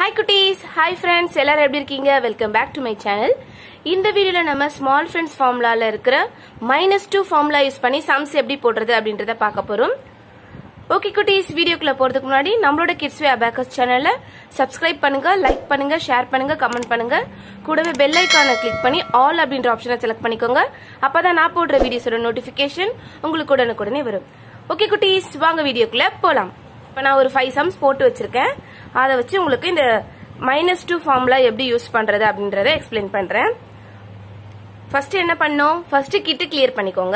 hi குட்டீஸ் hi friends எல்லாரும் எப்படி இருக்கீங்க welcome back to my channel இந்த வீடியோல நம்ம ஸ்மால் ஃப்ரெண்ட்ஸ் ஃபார்முலால இருக்கிற மைனஸ் டூ ஃபார்முலா யூஸ் பண்ணி சம்ஸ் எப்படி போடுறது அப்படின்றத பார்க்க போறோம் ஓகே குட்டீஸ் வீடியோக்குள்ள போறதுக்கு முன்னாடி நம்மளோட கிட்ஸ் வே அபாக்கஸ் சேனல்ல சப்ஸ்கிரைப் பண்ணுங்க லைக் பண்ணுங்க ஷேர் பண்ணுங்க கமெண்ட் பண்ணுங்க கூடவே பெல் ஐக்கானை கிளிக் பண்ணி ஆல் அப்படின்ற ஆப்ஷனை செலக்ட் பண்ணிக்கோங்க அப்பதான் நான் போடுற வீடியோஸோட நோட்டிபிகேஷன் உங்களுக்கு உடனுக்குடனே வரும் ஓகே குட்டீஸ் வாங்க வீடியோக்குள்ள போலாம் இப்போ நான் ஒரு ஃபைவ் சம்ஸ் போட்டு வச்சிருக்கேன் அதை வச்சு உங்களுக்கு இந்த மைனஸ் டூ ஃபார்முலா எப்படி யூஸ் பண்றது அப்படின்றத எக்ஸ்பிளைன் பண்றேன் ஃபர்ஸ்ட் என்ன பண்ணோம் ஃபர்ஸ்ட் கிட்டு கிளியர் பண்ணிக்கோங்க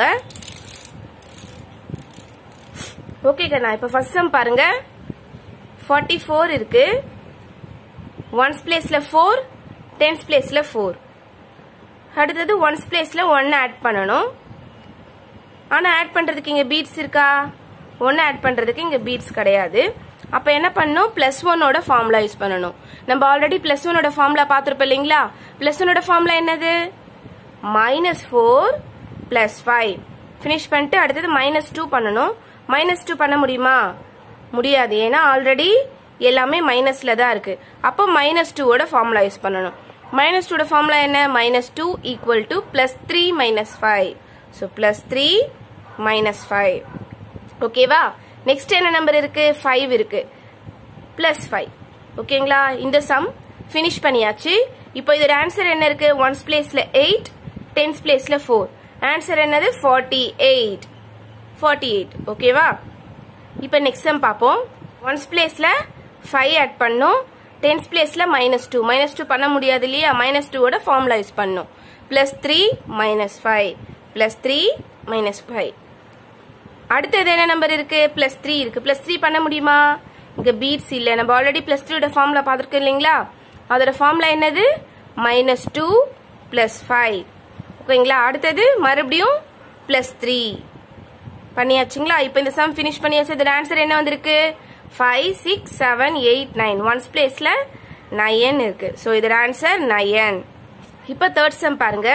ஓகே கண்ணா இப்போ ஃபர்ஸ்ட் சம் பாருங்க ஃபார்ட்டி ஃபோர் இருக்கு ஒன்ஸ் பிளேஸ்ல ஃபோர் டென்ஸ் பிளேஸ்ல ஃபோர் அடுத்தது ஒன்ஸ் பிளேஸ்ல ஒன் ஆட் பண்ணணும் ஆனா ஆட் பண்றதுக்கு இங்க பீட்ஸ் இருக்கா ஒன்னு ஆட் பண்றதுக்கு இங்க பீட்ஸ் கிடையாது அப்ப என்ன பண்ணணும் பிளஸ் ஒன்னோட ஃபார்முலா யூஸ் பண்ணணும் நம்ம ஆல்ரெடி பிளஸ் ஒன்னோட ஃபார்முலா பார்த்திருப்போம் இல்லைங்களா பிளஸ் ஒன்னோட ஃபார்முலா என்னது minus four plus five finish பண்ணிட்டு அடுத்தது மைனஸ் டூ பண்ணணும் மைனஸ் டூ பண்ண முடியுமா முடியாது ஏன்னா ஆல்ரெடி எல்லாமே மைனஸ்ல தான் இருக்கு அப்போ மைனஸ் டூவோட ஃபார்முலா யூஸ் பண்ணணும் மைனஸ் டூட ஃபார்முலா என்ன minus two equal to plus three minus five so plus three minus five ஓகேவா நெக்ஸ்ட் என்ன நம்பர் இருக்கு ஃபைவ் இருக்கு பிளஸ் ஃபைவ் ஓகேங்களா இந்த சம் ஃபினிஷ் பண்ணியாச்சு இப்போ இதோட ஆன்சர் என்ன இருக்கு ஒன்ஸ் பிளேஸ்ல எயிட் டென்ஸ் பிளேஸ்ல ஃபோர் ஆன்சர் என்னது ஃபார்ட்டி எயிட் ஃபார்ட்டி எயிட் ஓகேவா இப்போ நெக்ஸ்ட் சம் பார்ப்போம் ஒன்ஸ் பிளேஸ்ல ஃபைவ் ஆட் பண்ணும் டென்ஸ் பிளேஸ்ல மைனஸ் டூ மைனஸ் டூ பண்ண முடியாது இல்லையா மைனஸ் டூவோட ஃபார்முலா யூஸ் பண்ணும் plus three minus five plus three minus five அடுத்தது என்ன நம்பர் இருக்கு பிளஸ் த்ரீ இருக்கு பிளஸ் த்ரீ பண்ண முடியுமா இங்க பீட்ஸ் இல்ல நம்ம ஆல்ரெடி பிளஸ் த்ரீயோட ஃபார்முலா பார்த்துருக்கோம் இல்லைங்களா அதோட ஃபார்முலா என்னது மைனஸ் டூ பிளஸ் ஃபைவ் ஓகேங்களா அடுத்தது மறுபடியும் பிளஸ் த்ரீ பண்ணியாச்சுங்களா இப்போ இந்த சம் ஃபினிஷ் பண்ணியாச்சு இதோட ஆன்சர் என்ன வந்திருக்கு five six seven eight nine ones பிளேஸ்ல நயன் இருக்கு ஸோ இதோட ஆன்சர் நயன் இப்போ தேர்ட் சம் பாருங்க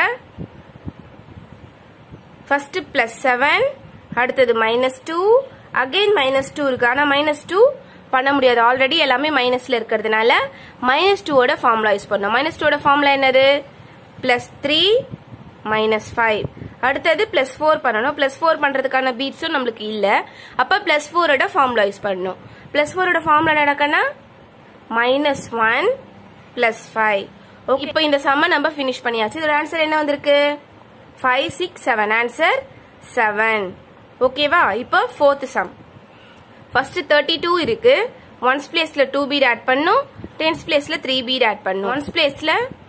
ஃபர்ஸ்ட் பிளஸ் செவன் அடுத்தது minus two again minus two இருக்கு ஆனா மைனஸ் டூ பண்ண முடியாது ஆல்ரெடி எல்லாமே மைனஸ்ல இருக்கிறதுனால மைனஸ் டூவோட ஃபார்முலா யூஸ் பண்ணோம் மைனஸ் டூவோட ஃபார்முலா என்னது பிளஸ் த்ரீ மைனஸ் ஃபைவ் அடுத்தது பிளஸ் ஃபோர் பண்ணணும் பிளஸ் ஃபோர் பண்றதுக்கான பீட்ஸும் நம்மளுக்கு இல்ல அப்ப பிளஸ் ஃபோரோட ஃபார்முலா யூஸ் பண்ணணும் பிளஸ் ஃபோரோட ஃபார்முலா நடக்கனா minus one plus five okay இப்போ இந்த சம்ம நம்ம ஃபினிஷ் பண்ணியாச்சு இதோட ஆன்சர் என்ன வந்திருக்கு five six seven answer seven ஓகேவா இப்போ fourth sum first thirty two இருக்கு ஒன்ஸ் பிளேஸ்ல டூ பீட் ஆட் பண்ணும் டென்ஸ் பிளேஸ்ல த்ரீ பீட் ஆட் பண்ணும் ஒன்ஸ் பிளேஸ்ல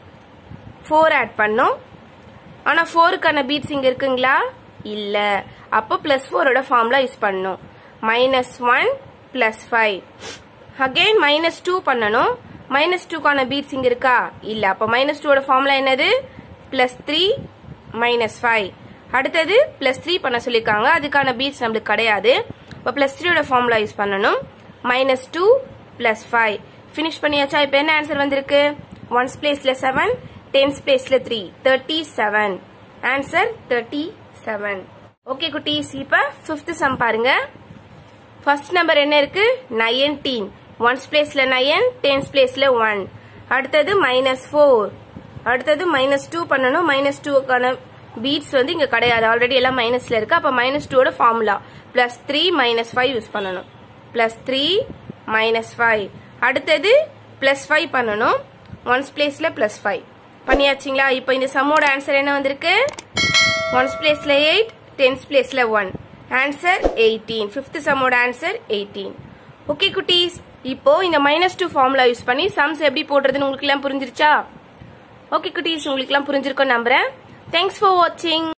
ஃபோர் ஆட் பண்ணும் ஆனா ஃபோருக்கான பீட்ஸ் இங்க இருக்குங்களா இல்ல அப்போ பிளஸ் ஃபோரோட ஃபார்முலா யூஸ் பண்ணும் minus one plus five again minus two பண்ணணும் மைனஸ் டூக்கான பீட்ஸ் இங்க இருக்கா இல்ல அப்போ மைனஸ் டூவோட ஃபார்முலா என்னது பிளஸ் த்ரீ மைனஸ் ஃபைவ் அடுத்தது பிளஸ் த்ரீ பண்ண சொல்லியிருக்காங்க அதுக்கான பீட்ஸ் நம்மளுக்கு கிடையாது இப்போ பிளஸ் த்ரீயோட ஃபார்முலா யூஸ் பண்ணணும் minus two plus five finish பண்ணியாச்சா இப்போ என்ன ஆன்சர் வந்திருக்கு ஒன்ஸ் பிளேஸ்ல செவன் டென்ஸ் பிளேஸ்ல three thirty seven answer thirty seven okay குட்டீஸ் இப்போ ஃபிஃப்த் சம் பாருங்க ஃபர்ஸ்ட் நம்பர் என்ன இருக்கு நைன்டீன் ஒன்ஸ் பிளேஸ்ல நயன் டென்ஸ் பிளேஸ்ல ஒன் அடுத்தது மைனஸ் ஃபோர் அடுத்தது மைனஸ் டூ பண்ணணும் மைனஸ் டூக்கான பீட்ஸ் வந்து இங்க கிடையாது ஆல்ரெடி எல்லாம் மைனஸ்ல இருக்கு அப்ப மைனஸ் டூவோட formula plus three minus five use பண்ணணும் பிளஸ் த்ரீ மைனஸ் ஃபைவ் அடுத்தது பிளஸ் ஃபைவ் பண்ணணும் ஒன்ஸ் பிளேஸ்ல பிளஸ் ஃபைவ் பண்ணியாச்சுங்களா இப்போ இந்த சம்மோட ஆன்சர் என்ன வந்திருக்கு ஒன்ஸ் பிளேஸ்ல எயிட் டென்ஸ் பிளேஸ்ல ஒன் ஆன்சர் எயிட்டீன் ஃபிஃப்த் சம்மோட ஆன்சர் எயிட்டீன் ஓகே குட்டீஸ் இப்போ இந்த மைனஸ் டூ ஃபார்முலா யூஸ் பண்ணி சம்ஸ் எப்படி போடுறதுன்னு உங்களுக்கு எல்லாம் புரிஞ்சிருச்சா ஓகே குட்டீஸ் உங்களுக்கு எல்லாம் புரிஞ்சிருக்கும் நம்புறேன் தேங்க்ஸ் ஃபார் வாட்சிங்